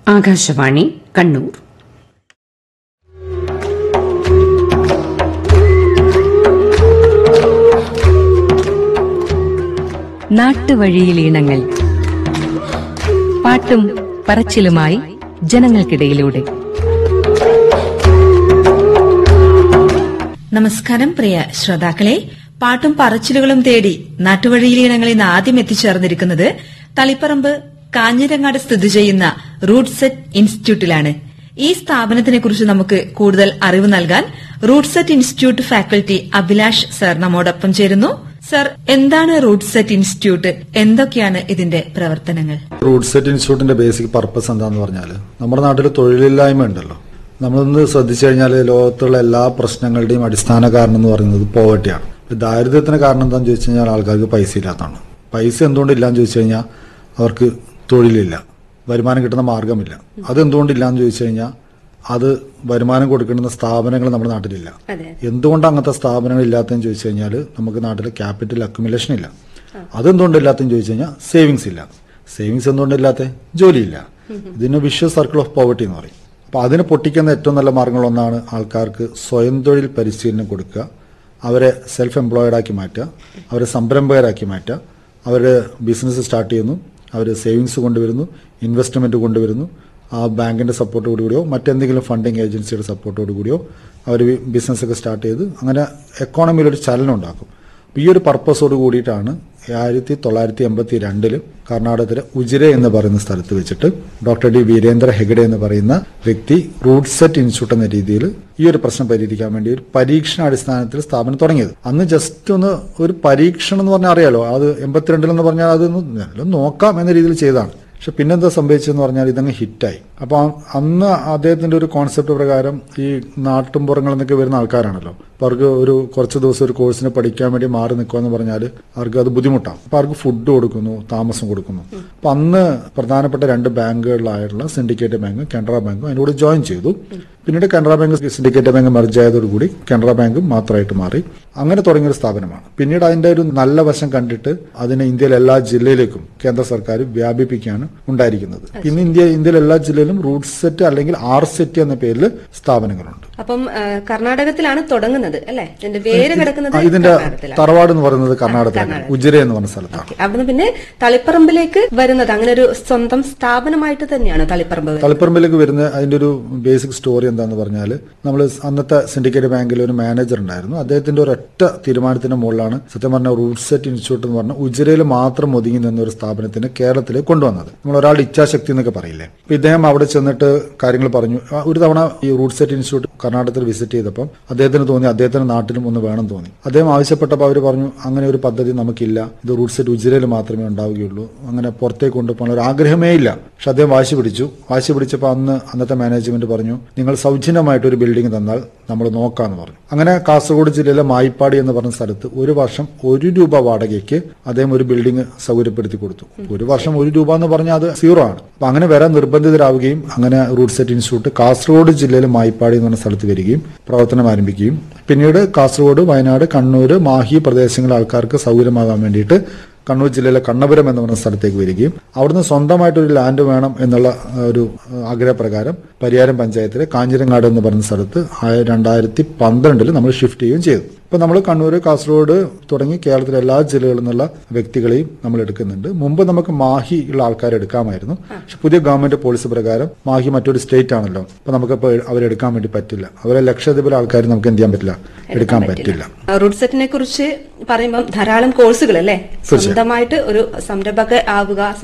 ആകാശവാണി കണ്ണൂർ നാട്ടുവഴിയിലീണങ്ങൾ പാട്ടും പറച്ചിലുമായി ജനങ്ങൾക്കിടയിലൂടെ നമസ്കാരം പ്രിയ ശ്രോതാക്കളെ പാട്ടും പറച്ചിലുകളും തേടി നാട്ടുവഴിയിലീണങ്ങളിൽ നിന്ന് ആദ്യം എത്തിച്ചേർന്നിരിക്കുന്നത് തളിപ്പറമ്പ് കാഞ്ഞിരങ്ങാട് സ്ഥിതി ചെയ്യുന്ന റൂട്ട് സെറ്റ് ഇൻസ്റ്റിറ്റ്യൂട്ടിലാണ് ഈ സ്ഥാപനത്തിനെ കുറിച്ച് നമുക്ക് കൂടുതൽ അറിവ് നൽകാൻ RUDSET institute faculty Abhilash sir നമ്മോടൊപ്പം ചേരുന്നു സർ എന്താണ് റൂട്ട് സെറ്റ് ഇൻസ്റ്റിറ്റ്യൂട്ട് എന്തൊക്കെയാണ് ഇതിന്റെ പ്രവർത്തനങ്ങൾ റൂട്ട് സെറ്റ് ഇൻസ്റ്റിറ്റ്യൂട്ടിന്റെ ബേസിക് പർപ്പസ് എന്താന്ന് പറഞ്ഞാൽ നമ്മുടെ നാട്ടിൽ തൊഴിലില്ലായ്മ ഉണ്ടല്ലോ നമ്മളൊന്ന് ശ്രദ്ധിച്ചു കഴിഞ്ഞാൽ ലോകത്തുള്ള എല്ലാ പ്രശ്നങ്ങളുടെയും അടിസ്ഥാന കാരണം എന്ന് പറയുന്നത് പോവർട്ടിയാണ് ദാരിദ്ര്യത്തിന് കാരണം എന്താണെന്ന് ചോദിച്ചു കഴിഞ്ഞാൽ ആൾക്കാർക്ക് പൈസ ഇല്ലാത്തതാണ് പൈസ എന്തുകൊണ്ടില്ലാന്ന് ചോദിച്ചു കഴിഞ്ഞാൽ അവർക്ക് തൊഴിലില്ല വരുമാനം കിട്ടുന്ന മാർഗമില്ല അതെന്തുകൊണ്ടില്ല എന്ന് ചോദിച്ചു കഴിഞ്ഞാൽ അത് വരുമാനം കൊടുക്കേണ്ടുന്ന സ്ഥാപനങ്ങൾ നമ്മുടെ നാട്ടിലില്ല എന്തുകൊണ്ട് അങ്ങനത്തെ സ്ഥാപനങ്ങൾ ഇല്ലാത്തതെന്ന് ചോദിച്ചു കഴിഞ്ഞാൽ നമുക്ക് നാട്ടിൽ ക്യാപിറ്റൽ അക്യുമുലേഷൻ ഇല്ല അതെന്തുകൊണ്ടില്ലാത്തതെന്ന് ചോദിച്ചു കഴിഞ്ഞാൽ സേവിങ്സ് ഇല്ല സേവിങ്സ് എന്തുകൊണ്ടില്ലാത്ത ജോലിയില്ല ഇതിന് വിഷ്വ സർക്കിൾ ഓഫ് പോവർട്ടി എന്ന് പറയും അപ്പൊ അതിനെ പൊട്ടിക്കുന്ന ഏറ്റവും നല്ല മാർഗങ്ങളൊന്നാണ് ആൾക്കാർക്ക് സ്വയം തൊഴിൽ പരിശീലനം കൊടുക്കുക അവരെ സെൽഫ് എംപ്ലോയിഡ് ആക്കി മാറ്റുക അവരെ സംരംഭകരാക്കി മാറ്റുക അവരുടെ ബിസിനസ് സ്റ്റാർട്ട് ചെയ്യുന്നു അവർ സേവിങ്സ് കൊണ്ടുവരുന്നു ഇൻവെസ്റ്റ്മെന്റ് കൊണ്ടുവരുന്നു ആ ബാങ്കിന്റെ സപ്പോർട്ടോട് കൂടിയോ മറ്റെന്തെങ്കിലും ഫണ്ടിങ് ഏജൻസിയുടെ സപ്പോർട്ടോട് കൂടിയോ അവർ ബിസിനസ് ഒക്കെ സ്റ്റാർട്ട് ചെയ്ത് അങ്ങനെ എക്കോണമിയിൽ ഒരു ചലനം ഉണ്ടാക്കും അപ്പൊ ഈ ഒരു പർപ്പസോട് കൂടിയിട്ടാണ് ആയിരത്തി തൊള്ളായിരത്തി എൺപത്തി രണ്ടില് കർണാടകത്തിലെ ഉജിരെ എന്ന് പറയുന്ന സ്ഥലത്ത് വെച്ചിട്ട് ഡോക്ടർ ഡി വീരേന്ദ്ര ഹെഗഡെ എന്ന് പറയുന്ന വ്യക്തി റൂട്ട് സെറ്റ് ഇൻസ്റ്റിറ്റ്യൂട്ട് എന്ന രീതിയിൽ ഈ ഒരു പ്രശ്നം പരിഹരിക്കാൻ വേണ്ടി ഒരു പരീക്ഷണ അടിസ്ഥാനത്തിൽ സ്ഥാപനം തുടങ്ങിയത് അന്ന് ജസ്റ്റ് ഒന്ന് ഒരു പരീക്ഷണം എന്ന് പറഞ്ഞാൽ അറിയാലോ അത് എൺപത്തിരണ്ടിലെന്ന് പറഞ്ഞാൽ അതൊന്ന് നല്ല നോക്കാം എന്ന രീതിയിൽ ചെയ്തതാണ് പക്ഷെ പിന്നെന്താ സംഭവിച്ചതെന്ന് പറഞ്ഞാൽ ഇതങ്ങ് ഹിറ്റായി അപ്പൊ ആ- അന്ന് അദ്ദേഹത്തിന്റെ ഒരു കോൺസെപ്റ്റ് പ്രകാരം ഈ നാട്ടുംപുറങ്ങളിൽ നിന്നൊക്കെ വരുന്ന ആൾക്കാരാണല്ലോ അപ്പൊ അവർക്ക് ഒരു കുറച്ച് ദിവസം ഒരു കോഴ്സിന് പഠിക്കാൻ വേണ്ടി മാറി നിൽക്കുക എന്ന് പറഞ്ഞാൽ അവർക്ക് അത് ബുദ്ധിമുട്ടാണ് അപ്പൊ അവർക്ക് ഫുഡ് കൊടുക്കുന്നു താമസം കൊടുക്കുന്നു അപ്പൊ അന്ന് പ്രധാനപ്പെട്ട രണ്ട് ബാങ്കുകളിലായിട്ടുള്ള സിൻഡിക്കേറ്റ് ബാങ്ക് കാനറ ബാങ്കും അതിനോട് ജോയിൻ ചെയ്തു പിന്നീട് Canara bank Syndicate bank merge ആയതോടുകൂടി കാനറ ബാങ്ക് മാത്രമായിട്ട് മാറി അങ്ങനെ തുടങ്ങിയ ഒരു സ്ഥാപനമാണ് പിന്നീട് അതിന്റെ ഒരു നല്ല വശം കണ്ടിട്ട് അതിനെ ഇന്ത്യയിലെ എല്ലാ ജില്ലയിലേക്കും കേന്ദ്ര സർക്കാർ വ്യാപിപ്പിക്കുകയാണ് ഉണ്ടായിരിക്കുന്നത് ഇന്ന് ഇന്ത്യ ഇന്ത്യയിലെ എല്ലാ ജില്ലയിലും റൂട്ട് സെറ്റ് അല്ലെങ്കിൽ ആർ സെറ്റ് എന്ന പേരിൽ സ്ഥാപനങ്ങളുണ്ട് അപ്പം ആ, കർണാടകത്തിലാണ് തുടങ്ങുന്നത് അല്ലെ ഇതിന്റെ വേര് കിടക്കുന്നത് ആ, ഇതിന്റെ കർണാടകത്തിലാണ് തറവാട് എന്ന് പറയുന്നത് കർണാടകത്തിലാണ് ഉജിര എന്ന് പറഞ്ഞ സ്ഥലത്താണ് ഓക്കേ. അവിടുന്ന് പിന്നെ തളിപ്പറമ്പിലേക്ക് വരുന്നത് അങ്ങനെ ഒരു സ്വന്തം സ്ഥാപനമായിട്ട് തന്നെയാണ് തളിപ്പറമ്പ് വരുന്നത്. തളിപ്പറമ്പിലേക്ക് വരുന്ന അതിന്റെ ഒരു ബേസിക് സ്റ്റോറി എന്താന്ന് പറഞ്ഞാൽ നമ്മൾ അന്നത്തെ സിൻഡിക്കേറ്റ് ബാങ്കിൽ ഒരു മാനേജർ ഉണ്ടായിരുന്നു അദ്ദേഹത്തിന്റെ ഒരൊറ്റ തീരുമാനത്തിന്റെ മുകളിലാണ് സത്യം പറഞ്ഞ റൂട്ട് സെറ്റ് ഇൻസ്റ്റിറ്റ്യൂട്ട് എന്ന് പറഞ്ഞ ഉജിരയിൽ മാത്രം ഒതുങ്ങി നിന്ന ഒരു സ്ഥാപനത്തിന് കേരളത്തിലേക്ക് കൊണ്ടുവന്നത് നമ്മൾ ഒരാളുടെ ഇച്ഛാശക്തി എന്നൊക്കെ പറയില്ലേ അപ്പൊ ഇദ്ദേഹം അവിടെ ചെന്നിട്ട് കാര്യങ്ങൾ പറഞ്ഞു ആ, ഒരു തവണ ഈ റൂട്ട് സെറ്റ് ഇൻസ്റ്റിറ്റ്യൂട്ട് കർണാടകത്തിൽ വിസിറ്റ് ചെയ്തപ്പം അദ്ദേഹത്തിന് തോന്നി അദ്ദേഹത്തിന്റെ നാട്ടിലും ഒന്ന് വേണം തോന്നി അദ്ദേഹം ആവശ്യപ്പെട്ടപ്പോൾ അവർ പറഞ്ഞു അങ്ങനെ ഒരു പദ്ധതി നമുക്കില്ല ഇത് റൂട്ട് സെറ്റ് ഉജിരയിൽ മാത്രമേ ഉണ്ടാവുകയുള്ളൂ അങ്ങനെ പുറത്തേക്ക് കൊണ്ടുപോകാൻ ഒരു ആഗ്രഹമേ ഇല്ല പക്ഷെ അദ്ദേഹം വാശി പിടിച്ചു വാശി പിടിച്ചപ്പോൾ അന്ന് അന്നത്തെ മാനേജ്മെന്റ് പറഞ്ഞു നിങ്ങൾ സൗജന്യമായിട്ട് ഒരു ബിൽഡിംഗ് തന്നാൽ നമ്മൾ നോക്കാന്ന് പറഞ്ഞു അങ്ങനെ കാസർഗോഡ് ജില്ലയിലെ മായിപ്പാടി എന്ന് പറഞ്ഞ സ്ഥലത്ത് ഒരു വർഷം ഒരു രൂപ വാടകയ്ക്ക് അദ്ദേഹം ഒരു ബിൽഡിംഗ് സൗകര്യപ്പെടുത്തി കൊടുത്തു ഒരു വർഷം ഒരു രൂപ എന്ന് പറഞ്ഞാൽ അത് സീറോ ആണ് അപ്പൊ അങ്ങനെ വരാൻ നിർബന്ധിതരാവുകയും അങ്ങനെ റൂട്ട് സെറ്റ് ഇൻസ്റ്റിറ്റ്യൂട്ട് കാസർഗോഡ് ജില്ലയിലെ മായിപ്പാടി എന്ന് പറഞ്ഞ സ്ഥലത്ത് വരികയും പ്രവർത്തനം ആരംഭിക്കുകയും പിന്നീട് കാസർഗോഡ് വയനാട് കണ്ണൂർ മാഹി പ്രദേശങ്ങളിലെ ആൾക്കാർക്ക് സൗകര്യമാകാൻ വേണ്ടിയിട്ട് കണ്ണൂർ ജില്ലയിലെ കണ്ണപുരം എന്ന് പറഞ്ഞ സ്ഥലത്തേക്ക് വരികയും അവിടുന്ന് സ്വന്തമായിട്ട് ഒരു ലാൻഡ് വേണം എന്നുള്ള ആ, ഒരു ആ, ആഗ്രഹപ്രകാരം പരിയാരം പഞ്ചായത്തിലെ കാഞ്ഞിരങ്ങാട് എന്ന് പറഞ്ഞ സ്ഥലത്ത് ആയ- രണ്ടായിരത്തി പന്ത്രണ്ടിൽ നമ്മൾ ഷിഫ്റ്റ് ചെയ്യുകയും ചെയ്തു ഇപ്പൊ നമ്മൾ കണ്ണൂർ കാസർഗോഡ് തുടങ്ങി കേരളത്തിലെ എല്ലാ ജില്ലകളിൽ നിന്നുള്ള വ്യക്തികളെയും നമ്മൾ എടുക്കുന്നുണ്ട് മുമ്പ് നമുക്ക് മാഹി ഉള്ള ആൾക്കാരെ എടുക്കാമായിരുന്നു പക്ഷെ പുതിയ ഗവൺമെന്റ് പോളിസി പ്രകാരം മാഹി മറ്റൊരു സ്റ്റേറ്റ് ആണല്ലോ അപ്പൊ നമുക്കിപ്പോൾ അവരെടുക്കാൻ വേണ്ടി പറ്റില്ല അവരെ ലക്ഷദ്വീപിലെ ആൾക്കാർ നമുക്ക് എന്ത് ചെയ്യാൻ പറ്റില്ല എടുക്കാൻ പറ്റില്ല ആ, റൂട്ട് സെറ്റിനെ കുറിച്ച് പറയുമ്പോൾ ധാരാളം കോഴ്സുകൾ അല്ലേ സ്വന്തമായിട്ട് ഒരു സംരംഭക ആവുക